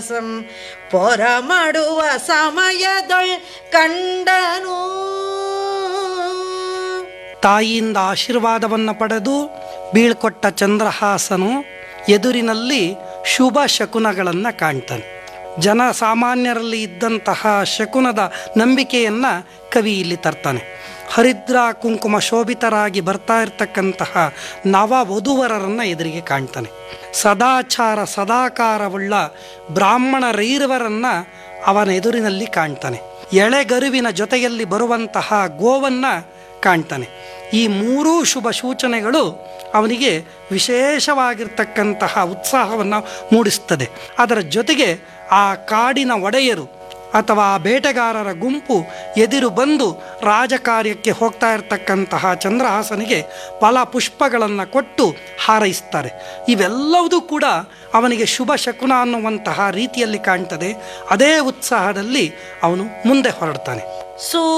ಸಂ ಪೊರ ಮಾಡುವ ಸಮಯದೊಳ್ ಕಂಡನು ತಾಯಿಯಿಂದ ಆಶೀರ್ವಾದವನ್ನು ಪಡೆದು ಬೀಳ್ಕೊಟ್ಟ ಚಂದ್ರಹಾಸನು ಎದುರಿನಲ್ಲಿ ಶುಭ ಶಕುನಗಳನ್ನು ಕಾಣ್ತಾನೆ ಜನ ಸಾಮಾನ್ಯರಲ್ಲಿ ಇದ್ದಂತಹ ಶಕುನದ ನಂಬಿಕೆಯನ್ನು ಕವಿ ಇಲ್ಲಿ ತರ್ತಾನೆ ಹರಿದ್ರ ಕುಂಕುಮ ಶೋಭಿತರಾಗಿ ಬರ್ತಾ ಇರತಕ್ಕಂತಹ ನವ ವಧುವರರನ್ನು ಎದುರಿಗೆ ಕಾಣ್ತಾನೆ ಸದಾಚಾರ ಸದಾಕಾರವುಳ್ಳ ಬ್ರಾಹ್ಮಣರೈರವರನ್ನು ಅವನ ಎದುರಿನಲ್ಲಿ ಕಾಣ್ತಾನೆ ಎಳೆಗರುವಿನ ಜೊತೆಯಲ್ಲಿ ಬರುವಂತಹ ಗೋವನ್ನು ಕಾಣ್ತಾನೆ ಈ ಮೂರೂ ಶುಭ ಸೂಚನೆಗಳು ಅವನಿಗೆ ವಿಶೇಷವಾಗಿರ್ತಕ್ಕಂತಹ ಉತ್ಸಾಹವನ್ನು ಮೂಡಿಸ್ತದೆ ಅದರ ಜೊತೆಗೆ ಆ ಕಾಡಿನ ಒಡೆಯರು ಅಥವಾ ಆ ಬೇಟೆಗಾರರ ಗುಂಪು ಎದುರು ಬಂದು ರಾಜಕಾರ್ಯಕ್ಕೆ ಹೋಗ್ತಾ ಇರತಕ್ಕಂತಹ ಚಂದ್ರಹಾಸನಿಗೆ ಫಲ ಪುಷ್ಪಗಳನ್ನು ಕೊಟ್ಟು ಹಾರೈಸ್ತಾರೆ ಇವೆಲ್ಲವೂ ಕೂಡ ಅವನಿಗೆ ಶುಭ ಶಕುನ ಅನ್ನುವಂತಹ ರೀತಿಯಲ್ಲಿ ಕಾಣ್ತದೆ ಅದೇ ಉತ್ಸಾಹದಲ್ಲಿ ಅವನು ಮುಂದೆ ಹೊರಡ್ತಾನೆ ಸೂ